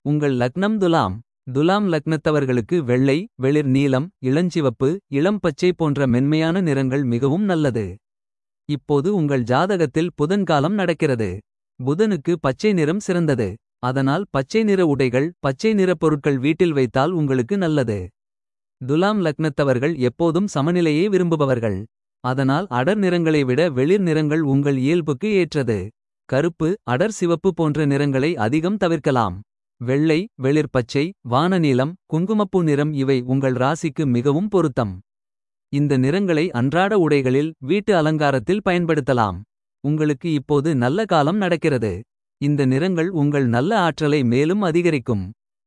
உங்கள் லக்னம் துலாம் துலாம் லக்னத்தவர்களுக்கு வெள்ளை வெளிர் நீலம் இளஞ்சிவப்பு இளம் பச்சை போன்ற மென்மையான நிறங்கள் மிகவும் நல்லது இப்போது உங்கள் ஜாதகத்தில் புதன் காலம் நடக்கிறது புதனுக்கு பச்சை நிறம் சிறந்தது அதனால் பச்சை நிற உடைகள் பச்சை நிற பொருட்கள் வீட்டில் வைத்தால் உங்களுக்கு நல்லது துலாம் லக்னத்தவர்கள் எப்போதும் சமநிலையை விரும்புபவர்கள் அதனால் அடர் நிறங்களை விட வெளிர் நிறங்கள் உங்கள் இயல்புக்கு ஏற்றது கருப்பு அடர் சிவப்பு போன்ற நிறங்களை அதிகம் தவிர்க்கலாம் வெள்ளை வெளிர் பச்சை வானநீலம் குங்குமப்பூ நிறம் இவை உங்கள் ராசிக்கு மிகவும் பொருத்தம் இந்த நிறங்களை அன்றாட உடைகளில் வீட்டு அலங்காரத்தில் பயன்படுத்தலாம் உங்களுக்கு இப்போது நல்ல காலம் நடக்கிறது இந்த நிறங்கள் உங்கள் நல்ல ஆற்றலை மேலும் அதிகரிக்கும்